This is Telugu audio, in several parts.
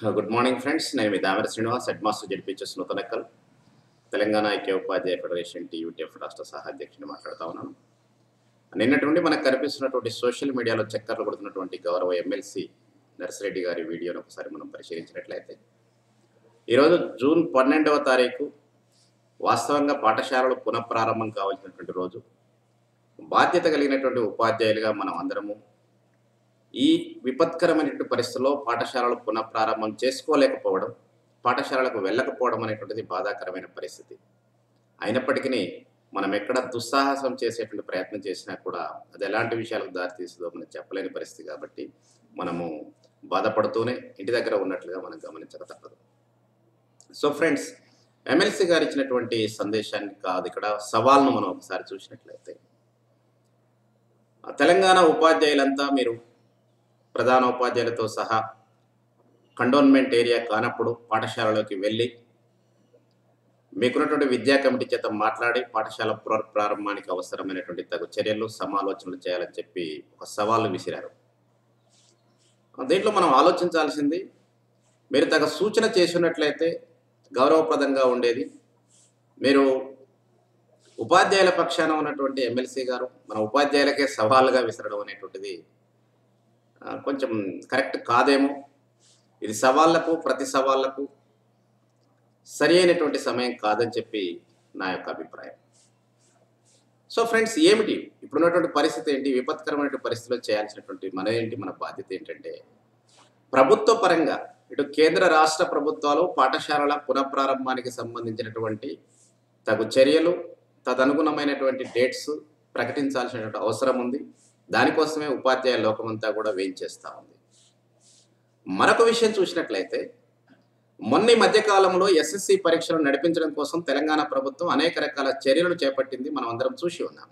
గుడ్ మార్నింగ్ ఫ్రెండ్స్ నేను మీ Damara Srinivas head master ZPHS Nuthanakal Telangana ఐక్య ఉపాధ్యాయ ఫెడరేషన్ టీయూటీఎఫ్ రాష్ట్ర సహా అధ్యక్షుని మాట్లాడుతా ఉన్నాను నిన్నటి నుండి మనకు కనిపిస్తున్నటువంటి సోషల్ మీడియాలో చక్కర్లు కొడుతున్నటువంటి గౌరవ ఎమ్మెల్సీ నర్సిరెడ్డి గారి వీడియోను ఒకసారి మనం పరిశీలించినట్లయితే ఈరోజు జూన్ పన్నెండవ తారీఖు వాస్తవంగా పాఠశాలలు పునఃప్రారంభం కావాల్సినటువంటి రోజు బాధ్యత కలిగినటువంటి ఉపాధ్యాయులుగా మనం అందరము ఈ విపత్కరమైనటువంటి పరిస్థితుల్లో పాఠశాలలు పునఃప్రారంభం చేసుకోలేకపోవడం పాఠశాలలకు వెళ్ళకపోవడం అనేటువంటిది బాధాకరమైన పరిస్థితి అయినప్పటికీ మనం ఎక్కడ దుస్సాహసం చేసేటువంటి ప్రయత్నం చేసినా కూడా అది ఎలాంటి విషయాలకు దారితీస్తుందో మనం చెప్పలేని పరిస్థితి కాబట్టి మనము బాధపడుతూనే ఇంటి దగ్గర ఉన్నట్లుగా మనం గమనించక తప్పదు సో ఫ్రెండ్స్ ఎమ్మెల్సీ గారు ఇచ్చినటువంటి సందేశాన్ని కాదు ఇక్కడ సవాల్ను మనం ఒకసారి చూసినట్లయితే తెలంగాణ ఉపాధ్యాయులంతా మీరు ప్రధాన ఉపాధ్యాయులతో సహా కండోన్మెంట్ ఏరియా కానప్పుడు పాఠశాలలోకి వెళ్ళి మీకున్నటువంటి విద్యా కమిటీ చేత మాట్లాడి పాఠశాల పునర్ ప్రారంభానికి అవసరమైనటువంటి తగు చర్యలు సమాలోచనలు చేయాలని చెప్పి ఒక సవాలు విసిరారు దీంట్లో మనం ఆలోచించాల్సింది మీరు తగ సూచన చేసినట్లయితే గౌరవప్రదంగా ఉండేది మీరు ఉపాధ్యాయుల పక్షాన ఉన్నటువంటి ఎమ్మెల్సీ గారు మన ఉపాధ్యాయులకే సవాలుగా విసరడం అనేటువంటిది ఆ, కొంచెం కరెక్ట్ కాదేమో ఇది సవాళ్లకు ప్రతి సవాళ్లకు సరి అయినటువంటి సమయం కాదని చెప్పి నా యొక్క అభిప్రాయం సో ఫ్రెండ్స్ ఏమిటి ఇప్పుడున్నటువంటి పరిస్థితి ఏంటి విపత్కరమైన పరిస్థితిలో చేయాల్సినటువంటి మన ఏంటి మన బాధ్యత ఏంటంటే ప్రభుత్వ పరంగా ఇటు కేంద్ర రాష్ట్ర ప్రభుత్వాలు పాఠశాలల పునఃప్రారంభానికి సంబంధించినటువంటి తగు చర్యలు తదనుగుణమైనటువంటి డేట్స్ ప్రకటించాల్సినటువంటి అవసరం ఉంది దానికోసమే ఉపాధ్యాయ లోకమంతా కూడా వేయించేస్తూ ఉంది మరొక విషయం చూసినట్లయితే మొన్న ఈ మధ్యకాలంలో ఎస్ఎస్సి పరీక్షలు నడిపించడం కోసం తెలంగాణ ప్రభుత్వం అనేక రకాల చర్యలు చేపట్టింది మనం అందరం చూసి ఉన్నాం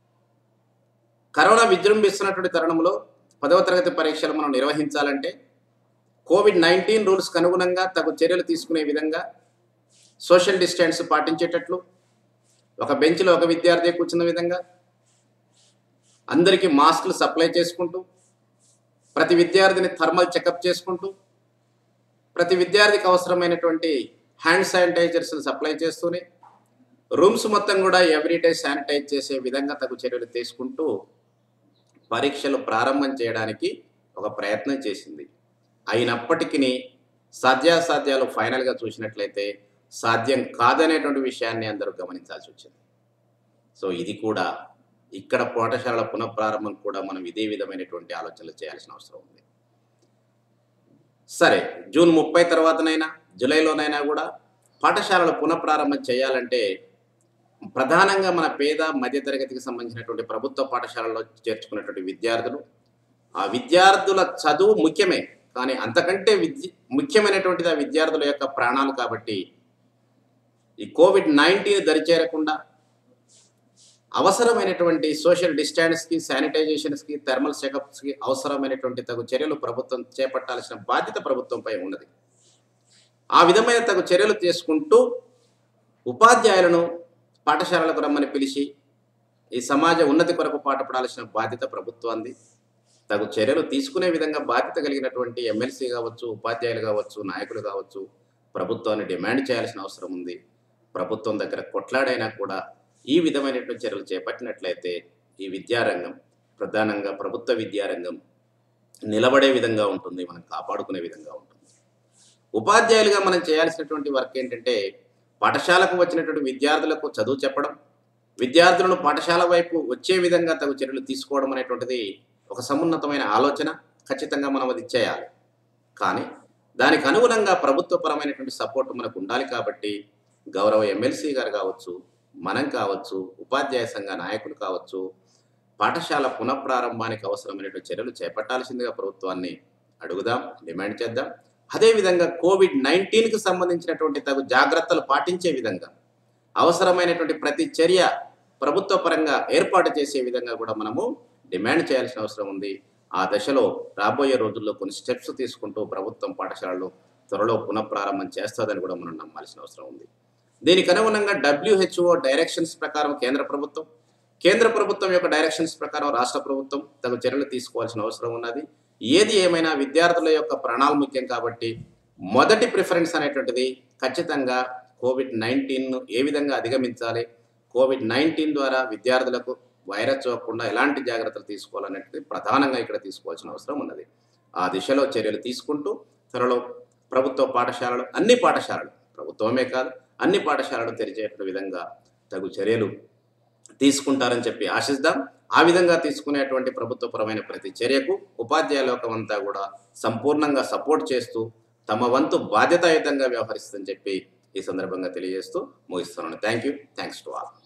కరోనా విజృంభిస్తున్నటువంటి తరుణంలో పదవ తరగతి పరీక్షలు మనం నిర్వహించాలంటే కోవిడ్ నైన్టీన్ రూల్స్కి అనుగుణంగా తగు చర్యలు తీసుకునే విధంగా సోషల్ డిస్టెన్స్ పాటించేటట్లు ఒక బెంచ్లో ఒక విద్యార్థి కూర్చున్న విధంగా అందరికీ మాస్కులు సప్లై చేసుకుంటూ ప్రతి విద్యార్థిని థర్మల్ చెకప్ చేసుకుంటూ ప్రతి విద్యార్థికి అవసరమైనటువంటి హ్యాండ్ శానిటైజర్స్ని సప్లై చేస్తూనే రూమ్స్ మొత్తం కూడా ఎవ్రీడే శానిటైజ్ చేసే విధంగా తగు చర్యలు తీసుకుంటూ పరీక్షలు ప్రారంభం చేయడానికి ఒక ప్రయత్నం చేసింది అయినప్పటికీ సాధ్యాసాధ్యాలు ఫైనల్గా చూసినట్లయితే సాధ్యం కాదనేటువంటి విషయాన్ని అందరూ గమనించాల్సి వచ్చింది సో ఇది కూడా ఇక్కడ పాఠశాలల పునఃప్రారంభం కూడా మనం ఇదే విధమైనటువంటి ఆలోచనలు చేయాల్సిన అవసరం ఉంది సరే జూన్ ముప్పై తర్వాతనైనా జూలైలోనైనా కూడా పాఠశాలల పునఃప్రారంభం చేయాలంటే ప్రధానంగా మన పేద మధ్యతరగతికి సంబంధించినటువంటి ప్రభుత్వ పాఠశాలలో చేర్చుకున్నటువంటి విద్యార్థులు ఆ విద్యార్థుల చదువు ముఖ్యమే కానీ అంతకంటే విద్య ముఖ్యమైనటువంటిది ఆ విద్యార్థుల యొక్క ప్రాణాలు కాబట్టి ఈ కోవిడ్ నైన్టీన్ దరిచేరకుండా అవసరమైనటువంటి సోషల్ డిస్టాన్స్కి శానిటైజేషన్స్కి థర్మల్ చెకప్స్కి అవసరమైనటువంటి తగు చర్యలు ప్రభుత్వం చేపట్టాల్సిన బాధ్యత ప్రభుత్వంపై ఉన్నది ఆ విధమైన తగు చర్యలు తీసుకుంటూ ఉపాధ్యాయులను పాఠశాలలకు రమ్మని పిలిచి ఈ సమాజ ఉన్నతి కొరకు పాటుపడాల్సిన బాధ్యత ప్రభుత్వాన్ని తగు చర్యలు తీసుకునే విధంగా బాధ్యత కలిగినటువంటి ఎమ్మెల్సీ కావచ్చు ఉపాధ్యాయులు కావచ్చు నాయకులు కావచ్చు ప్రభుత్వాన్ని డిమాండ్ చేయాల్సిన అవసరం ఉంది ప్రభుత్వం దగ్గర కొట్లాడైనా కూడా ఈ విధమైనటువంటి చర్యలు చేపట్టినట్లయితే ఈ విద్యారంగం ప్రధానంగా ప్రభుత్వ విద్యారంగం నిలబడే విధంగా ఉంటుంది మనం కాపాడుకునే విధంగా ఉంటుంది ఉపాధ్యాయులుగా మనం చేయాల్సినటువంటి వర్క్ ఏంటంటే పాఠశాలకు వచ్చినటువంటి విద్యార్థులకు చదువు చెప్పడం విద్యార్థులను పాఠశాల వైపు వచ్చే విధంగా తగు చర్యలు తీసుకోవడం అనేటువంటిది ఒక సమున్నతమైన ఆలోచన ఖచ్చితంగా మనం అది చేయాలి కానీ దానికి అనుగుణంగా ప్రభుత్వపరమైనటువంటి సపోర్ట్ మనకు ఉండాలి కాబట్టి గౌరవ ఎమ్మెల్సీ గారు కావచ్చు మనం కావచ్చు ఉపాధ్యాయ సంఘ నాయకులు కావచ్చు పాఠశాల పునఃప్రారంభానికి అవసరమైనటువంటి చర్యలు చేపట్టాల్సిందిగా ప్రభుత్వాన్ని అడుగుదాం డిమాండ్ చేద్దాం అదేవిధంగా కోవిడ్ నైన్టీన్కి సంబంధించినటువంటి తగు జాగ్రత్తలు పాటించే విధంగా అవసరమైనటువంటి ప్రతి చర్య ప్రభుత్వ పరంగా ఏర్పాటు చేసే విధంగా కూడా మనము డిమాండ్ చేయాల్సిన అవసరం ఉంది ఆ దశలో రాబోయే రోజుల్లో కొన్ని స్టెప్స్ తీసుకుంటూ ప్రభుత్వం పాఠశాలలు త్వరలో పునఃప్రారంభం చేస్తుందని కూడా మనం నమ్మాల్సిన అవసరం ఉంది దీనికి అనుగుణంగా డబ్ల్యూహెచ్ఓ డైరెక్షన్స్ ప్రకారం కేంద్ర ప్రభుత్వం కేంద్ర ప్రభుత్వం యొక్క డైరెక్షన్స్ ప్రకారం రాష్ట్ర ప్రభుత్వం తగు చర్యలు తీసుకోవాల్సిన అవసరం ఉన్నది ఏది ఏమైనా విద్యార్థుల యొక్క ప్రాణాలు ముఖ్యం కాబట్టి మొదటి ప్రిఫరెన్స్ అనేటువంటిది ఖచ్చితంగా కోవిడ్ నైన్టీన్ను ఏ విధంగా అధిగమించాలి కోవిడ్ నైన్టీన్ ద్వారా విద్యార్థులకు వైరస్ సోకకుండా ఎలాంటి జాగ్రత్తలు తీసుకోవాలనేది ప్రధానంగా ఇక్కడ తీసుకోవాల్సిన అవసరం ఉన్నది ఆ దిశలో చర్యలు తీసుకుంటూ త్వరలో ప్రభుత్వ పాఠశాలలు అన్ని పాఠశాలలు ప్రభుత్వమే కాదు అన్ని పాఠశాలలు తెరిచే విధంగా తగు చర్యలు తీసుకుంటారని చెప్పి ఆశిద్దాం ఆ విధంగా తీసుకునేటువంటి ప్రభుత్వపరమైన ప్రతి చర్యకు ఉపాధ్యాయ లోకం అంతా కూడా సంపూర్ణంగా సపోర్ట్ చేస్తూ తమ వంతు బాధ్యతాయుతంగా వ్యవహరిస్తుందని చెప్పి ఈ సందర్భంగా తెలియజేస్తూ ముగిస్తున్నాను thank you thanks to all